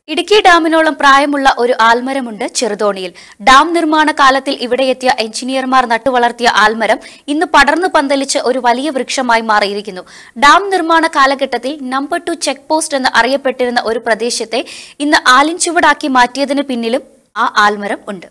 ഇടുക്കി ഡാമിനോളം പ്രായമുള്ള ഒരു ആൽമരമുണ്ട് ചെറുതോണിയിൽ ഡാം നിർമ്മാണ കാലത്തിൽ ഇവിടെ എത്തിയ എഞ്ചിനീയർമാർ നട്ടുവളർത്തിയ ആൽമരം ഇന്ന് പടർന്നു പന്തലിച്ച് ഒരു വലിയ വൃക്ഷമായി മാറിയിരിക്കുന്നു ഡാം നിർമ്മാണ കാലഘട്ടത്തിൽ നമ്പർ ടു ചെക്ക് പോസ്റ്റ് എന്ന് അറിയപ്പെട്ടിരുന്ന ഒരു പ്രദേശത്തെ ഇന്ന് ആലിൻചുവടാക്കി മാറ്റിയതിന് പിന്നിലും ആ ആൽമരം ഉണ്ട്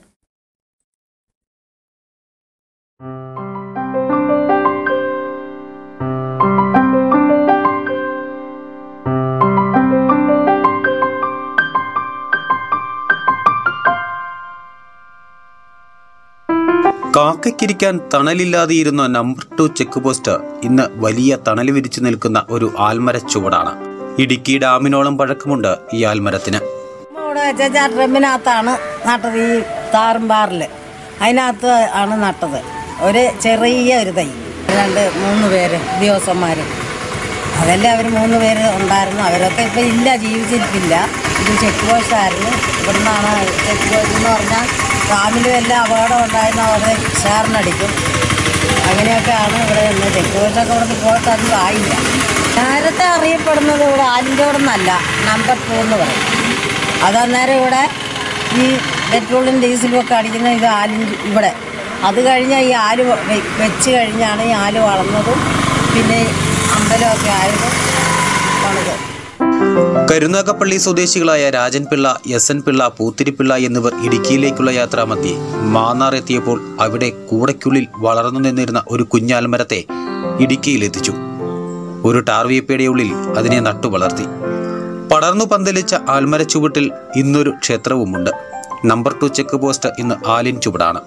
കാക്കയ്ക്കിരിക്കാൻ തണലില്ലാതെയിരുന്ന നമ്പർ ടു ചെക്ക് പോസ്റ്റ് ഇന്ന് വലിയ തണൽ വിരിച്ചു നിൽക്കുന്ന ഒരു ആൽമര ചുവടാണ് ഇടുക്കി ഡാമിനോളം പഴക്കമുണ്ട് ഈ ആൽമരത്തിന് ഇവിടെ വെച്ചാൽ ആ ഡ്രമ്മിനകത്താണ് നട്ടത് ഈ താറുംപാറിൽ അതിനകത്ത് ആണ് നട്ടത് ഒരു ചെറിയ ഒരു തൈ രണ്ട് മൂന്ന് പേര് ഉദ്യോഗസ്ഥന്മാർ അതെല്ലാം അവർ മൂന്ന് പേര് ഉണ്ടായിരുന്നു അവരൊക്കെ ഇപ്പം ഇല്ല ജീവിച്ചിരിപ്പില്ല ഇത് ചെക്ക് പോസ്റ്റ് ആയിരുന്നു ഇവിടുന്നാണ് ചെക്ക് പോസ്റ്റ് എന്ന് പറഞ്ഞാൽ ഡാമിലും എല്ലാം അപകടം ഉണ്ടായിരുന്ന അവിടെ ഷെയറിനടിക്കും അങ്ങനെയൊക്കെയാണ് ഇവിടെ നിന്ന് ചെക്ക് പോസ്റ്റൊക്കെ ഇവിടെ നിന്ന് പോയിട്ട് അധികം ആയില്ല നേരത്തെ അറിയപ്പെടുന്നത് ഇവിടെ ആലിൻ്റോടെന്നല്ല നമ്പർ ടു എന്ന് പറയും അതന്നേരം ഇവിടെ ഈ പെട്രോളും ഡീസലും ഒക്കെ അടിക്കുന്ന ഇത് ആലിൻ ഇവിടെ അത് കഴിഞ്ഞാൽ ഈ ആല് വെ- വെച്ച് കഴിഞ്ഞാണ് ഈ ആല് വളർന്നതും പിന്നെ ഈ അമ്പലമൊക്കെ ആയതും പണിത് കരുനാഗപ്പള്ളി സ്വദേശികളായ രാജൻ പിള്ള എസ് എൻ പിള്ള പൂത്തിരിപ്പിള്ള എന്നിവർ ഇടുക്കിയിലേക്കുള്ള യാത്രാമധ്യേ മാന്നാർ എത്തിയപ്പോൾ അവിടെ കൂടയ്ക്കുള്ളിൽ വളർന്നു നിന്നിരുന്ന ഒരു കുഞ്ഞാൽമരത്തെ ഇടുക്കിയിലെത്തിച്ചു ഒരു ടാർവീപ്പയുടെ ഉള്ളിൽ അതിനെ നട്ടു വളർത്തി പടർന്നു പന്തലിച്ച ആൽമര ചുവട്ടിൽ ഇന്നൊരു ക്ഷേത്രവുമുണ്ട് നമ്പർ ടു ചെക്ക് പോസ്റ്റ് ഇന്ന് ആലിൻ ചുവടാണ്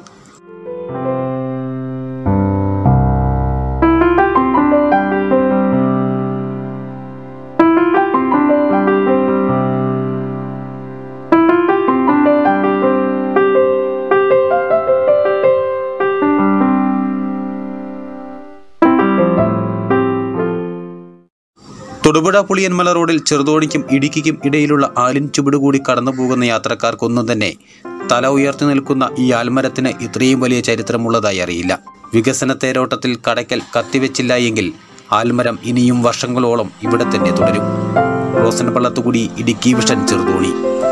തൊടുപുഴ പുളിയന്മല റോഡിൽ ചെറുതോണിക്കും ഇടുക്കിക്കും ഇടയിലുള്ള ആലിൻ ചുവട് കൂടി കടന്നു പോകുന്ന യാത്രക്കാർക്കൊന്നും തന്നെ തല ഉയർത്തി നിൽക്കുന്ന ഈ ആൽമരത്തിന് ഇത്രയും വലിയ ചരിത്രമുള്ളതായി അറിയില്ല വികസന തേരോട്ടത്തിൽ കടയ്ക്കൽ കത്തിവെച്ചില്ല എങ്കിൽ ആൽമരം ഇനിയും വർഷങ്ങളോളം ഇവിടെ തന്നെ തുടരും റോസൻ പള്ളത്തുകൂടി ഇടുക്കി വിഷൻ ചെറുതോണി